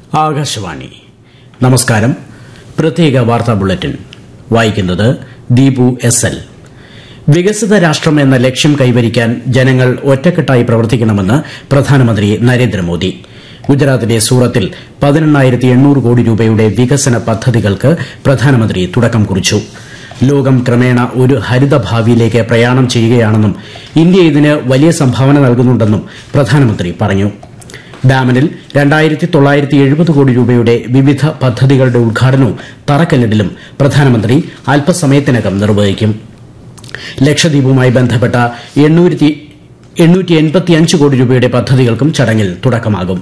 ആകാശവാണി നമസ്കാരം പ്രത്യേക വാർത്താ ബുള്ളറ്റിൻ വായിക്കുന്നത് ദീപു എസ് എൽ വികസിത രാഷ്ട്രം എന്ന ലക്ഷ്യം കൈവരിക്കാൻ ജനങ്ങൾ ഒറ്റക്കെട്ടായി പ്രവർത്തിക്കണമെന്ന് പ്രധാനമന്ത്രി നരേന്ദ്രമോദി ഗുജറാത്തിലെ സൂറത്തിൽ പതിനെണ്ണായിരത്തി എണ്ണൂറ് കോടി രൂപയുടെ വികസന പദ്ധതികൾക്ക് പ്രധാനമന്ത്രി തുടക്കം കുറിച്ചു ലോകം ക്രമേണ ഒരു ഹരിത ഭാവിയിലേക്ക് പ്രയാണം ചെയ്യുകയാണെന്നും ഇന്ത്യ ഇതിന് വലിയ സംഭാവന നൽകുന്നുണ്ടെന്നും പ്രധാനമന്ത്രി പറഞ്ഞു ഡാമനിൽ രണ്ടായിരത്തി തൊള്ളായിരത്തി എഴുപത് കോടി രൂപയുടെ വിവിധ പദ്ധതികളുടെ ഉദ്ഘാടനവും തറക്കല്ലിടലും പ്രധാനമന്ത്രി അല്പസമയത്തിനകം നിർവഹിക്കും ലക്ഷദ്വീപുമായി ബന്ധപ്പെട്ട എണ്ണൂറ്റി എൺപത്തിയഞ്ച് കോടി രൂപയുടെ പദ്ധതികൾക്കും ചടങ്ങിൽ തുടക്കമാകും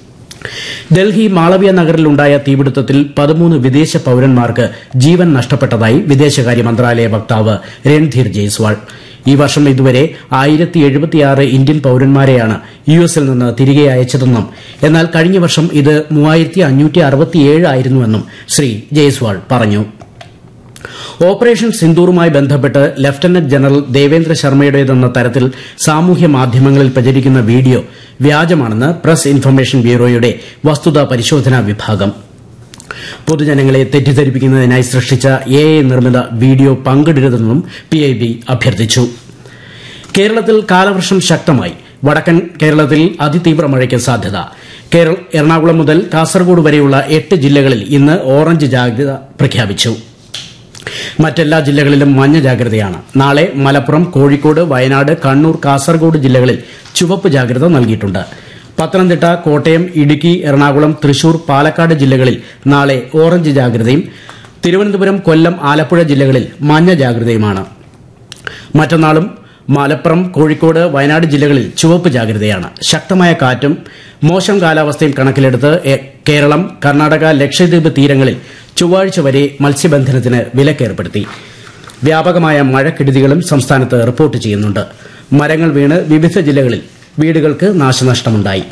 ഡൽഹി മാളവ്യ നഗറിലുണ്ടായ തീപിടുത്തത്തിൽ പതിമൂന്ന് വിദേശ പൌരന്മാർക്ക് ജീവൻ നഷ്ടപ്പെട്ടതായി വിദേശകാര്യ മന്ത്രാലയ വക്താവ് രൺധീർ ജയ്സ്വാൾ ഈ വർഷം ഇതുവരെ ഇന്ത്യൻ പൌരന്മാരെയാണ് യു എസിൽ നിന്ന് തിരികെ അയച്ചതെന്നും എന്നാൽ കഴിഞ്ഞ വർഷം ഇത് ആയിരുന്നുവെന്നും ശ്രീ ജയ്സ്വാൾ പറഞ്ഞു ഓപ്പറേഷൻ സിന്ദൂറുമായി ബന്ധപ്പെട്ട് ലഫ്റ്റനന്റ് ജനറൽ ദേവേന്ദ്ര ശർമ്മയുടേതെന്ന തരത്തിൽ സാമൂഹ്യ മാധ്യമങ്ങളിൽ പ്രചരിക്കുന്ന വീഡിയോ വ്യാജമാണെന്ന് പ്രസ് ഇൻഫർമേഷൻ ബ്യൂറോയുടെ വസ്തുതാ പരിശോധനാ വിഭാഗം പൊതുജനങ്ങളെ തെറ്റിദ്ധരിപ്പിക്കുന്നതിനായി സൃഷ്ടിച്ച എ ഐ നിർമ്മിത വീഡിയോ പങ്കിടരുതെന്നും പിഐബി അഭ്യർത്ഥിച്ചു കേരളത്തിൽ കാലവർഷം ശക്തമായി വടക്കൻ കേരളത്തിൽ അതിതീവ്ര മഴയ്ക്ക് സാധ്യത എറണാകുളം മുതൽ കാസർഗോഡ് വരെയുള്ള എട്ട് ജില്ലകളിൽ ഇന്ന് ഓറഞ്ച് ജാഗ്രത പ്രഖ്യാപിച്ചു മറ്റെല്ലാ ജില്ലകളിലും മഞ്ഞ ജാഗ്രതയാണ് നാളെ മലപ്പുറം കോഴിക്കോട് വയനാട് കണ്ണൂർ കാസർഗോഡ് ജില്ലകളിൽ ചുവപ്പ് ജാഗ്രത നൽകിയിട്ടുണ്ട് പത്തനംതിട്ട കോട്ടയം ഇടുക്കി എറണാകുളം തൃശൂർ പാലക്കാട് ജില്ലകളിൽ നാളെ ഓറഞ്ച് ജാഗ്രതയും തിരുവനന്തപുരം കൊല്ലം ആലപ്പുഴ ജില്ലകളിൽ മഞ്ഞ ജാഗ്രതയുമാണ് മറ്റന്നാളും മലപ്പുറം കോഴിക്കോട് വയനാട് ജില്ലകളിൽ ചുവപ്പ് ജാഗ്രതയാണ് ശക്തമായ കാറ്റും മോശം കാലാവസ്ഥയും കണക്കിലെടുത്ത് കേരളം കർണാടക ലക്ഷദ്വീപ് തീരങ്ങളിൽ ചൊവ്വാഴ്ച വരെ മത്സ്യബന്ധനത്തിന് വിലക്കേർപ്പെടുത്തി വ്യാപകമായ മഴക്കെടുതികളും സംസ്ഥാനത്ത് റിപ്പോർട്ട് ചെയ്യുന്നുണ്ട് മരങ്ങൾ വീണ് വിവിധ ജില്ലകളിൽ വീടുകൾക്ക് നാശനഷ്ടമുണ്ടായി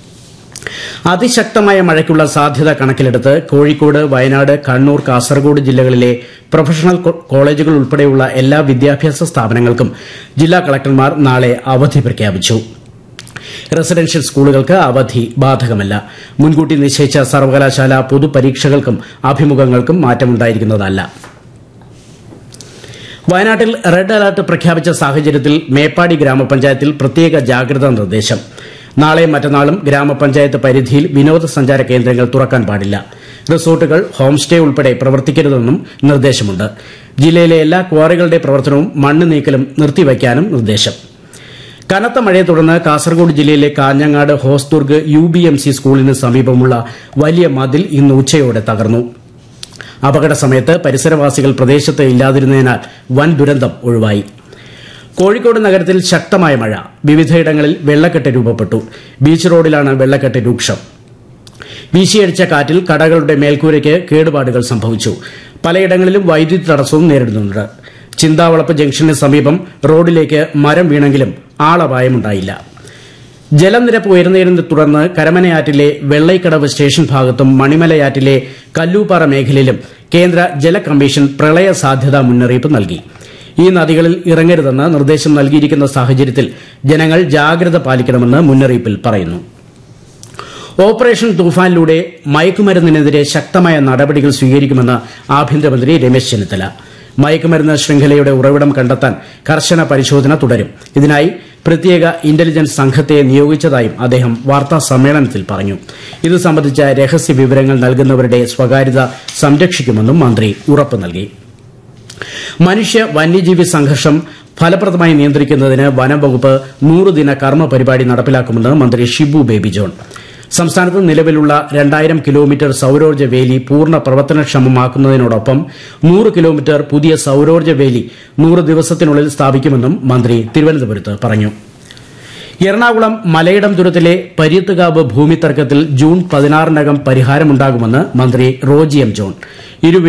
അതിശക്തമായ മഴയ്ക്കുള്ള സാധ്യത കണക്കിലെടുത്ത് കോഴിക്കോട് വയനാട് കണ്ണൂർ കാസർഗോഡ് ജില്ലകളിലെ പ്രൊഫഷണൽ കോളേജുകൾ ഉൾപ്പെടെയുള്ള എല്ലാ വിദ്യാഭ്യാസ സ്ഥാപനങ്ങൾക്കും ജില്ലാ കളക്ടർമാർ നാളെ അവധി പ്രഖ്യാപിച്ചു റെസിഡൻഷ്യൽ സ്കൂളുകൾക്ക് അവധി ബാധകമല്ല മുൻകൂട്ടി നിശ്ചയിച്ച സർവകലാശാല പൊതുപരീക്ഷകൾക്കും അഭിമുഖങ്ങൾക്കും മാറ്റമുണ്ടായിരിക്കുന്നതല്ല വയനാട്ടിൽ റെഡ് അലർട്ട് പ്രഖ്യാപിച്ച സാഹചര്യത്തിൽ മേപ്പാടി ഗ്രാമപഞ്ചായത്തിൽ പ്രത്യേക ജാഗ്രതാ നിർദ്ദേശം നാളെ മറ്റന്നാളും ഗ്രാമപഞ്ചായത്ത് പരിധിയിൽ വിനോദസഞ്ചാര കേന്ദ്രങ്ങൾ തുറക്കാൻ പാടില്ല റിസോർട്ടുകൾ ഹോം സ്റ്റേ ഉൾപ്പെടെ പ്രവർത്തിക്കരുതെന്നും നിർദ്ദേശമുണ്ട് ജില്ലയിലെ എല്ലാ ക്വാറികളുടെ പ്രവർത്തനവും മണ്ണ് നീക്കലും നിർത്തിവയ്ക്കാനും നിർദ്ദേശം കനത്ത മഴയെ തുടർന്ന് കാസർഗോഡ് ജില്ലയിലെ Kanhangad Hosdurg U B M C സ്കൂളിന് സമീപമുള്ള വലിയ മതിൽ ഇന്ന് ഉച്ചയോടെ തകർന്നു അപകട സമയത്ത് പരിസരവാസികൾ പ്രദേശത്ത് ഇല്ലാതിരുന്നതിനാൽ വൻ ദുരന്തം ഒഴിവായി കോഴിക്കോട് നഗരത്തിൽ ശക്തമായ മഴ വിവിധയിടങ്ങളിൽ വെള്ളക്കെട്ട് രൂപപ്പെട്ടു ബീച്ച് റോഡിലാണ് വെള്ളക്കെട്ട് രൂക്ഷം വീശിയടിച്ച കാറ്റിൽ കടകളുടെ മേൽക്കൂരയ്ക്ക് കേടുപാടുകൾ സംഭവിച്ചു പലയിടങ്ങളിലും വൈദ്യുതി തടസ്സവും നേരിടുന്നുണ്ട് ചിന്താവളപ്പ് ജംഗ്ഷന് സമീപം റോഡിലേക്ക് മരം വീണെങ്കിലും ആളപായമുണ്ടായില്ല ജലനിരപ്പ് ഉയർന്നതിനെ തുടർന്ന് കരമനയാറ്റിലെ വെള്ളൈക്കടവ് സ്റ്റേഷൻ ഭാഗത്തും മണിമലയാറ്റിലെ കല്ലൂപ്പാറ മേഖലയിലും കേന്ദ്ര ജല കമ്മീഷൻ പ്രളയ സാധ്യതാ മുന്നറിയിപ്പ് നൽകി ഈ നദികളിൽ ഇറങ്ങരുതെന്ന് നിർദ്ദേശം നൽകിയിരിക്കുന്ന സാഹചര്യത്തിൽ ജനങ്ങൾ ജാഗ്രത പാലിക്കണമെന്ന് മുന്നറിയിപ്പിൽ പറയുന്നു ഓപ്പറേഷൻ തൂഫാനിലൂടെ മയക്കുമരുന്നിനെതിരെ ശക്തമായ നടപടികൾ സ്വീകരിക്കുമെന്ന് ആഭ്യന്തരമന്ത്രി രമേശ് ചെന്നിത്തല മയക്കുമരുന്ന് ശൃംഖലയുടെ ഉറവിടം കണ്ടെത്താൻ കർശന പരിശോധന തുടരും ഇതിനായി പ്രത്യേക ഇന്റലിജൻസ് സംഘത്തെ നിയോഗിച്ചതായും അദ്ദേഹം വാർത്താ സമ്മേളനത്തിൽ പറഞ്ഞു ഇത് സംബന്ധിച്ച രഹസ്യ വിവരങ്ങൾ നൽകുന്നവരുടെ സ്വകാര്യത സംരക്ഷിക്കുമെന്നും മന്ത്രി ഉറപ്പ് നൽകി മനുഷ്യ വന്യജീവി സംഘർഷം ഫലപ്രദമായി നിയന്ത്രിക്കുന്നതിന് വനംവകുപ്പ് നൂറുദിന കർമ്മ പരിപാടി നടപ്പിലാക്കുമെന്ന് മന്ത്രി ഷിബു ബേബി ജോൺ സംസ്ഥാനത്ത് നിലവിലുള്ള രണ്ടായിരം കിലോമീറ്റർ സൌരോർജ്ജ വേലി പൂർണ്ണ പ്രവർത്തനക്ഷമമാക്കുന്നതിനോടൊപ്പം നൂറ് കിലോമീറ്റർ പുതിയ സൌരോർജ്ജ വേലി നൂറ് ദിവസത്തിനുള്ളിൽ സ്ഥാപിക്കുമെന്നും മന്ത്രി തിരുവനന്തപുരത്ത് പറഞ്ഞു എറണാകുളം മലയിടം ദുരത്തിലെ പര്യത്തുകാവ് ഭൂമി തർക്കത്തിൽ ജൂൺ പതിനാറിനകം പരിഹാരമുണ്ടാകുമെന്ന് മന്ത്രി റോജി എം ജോൺ ഇരു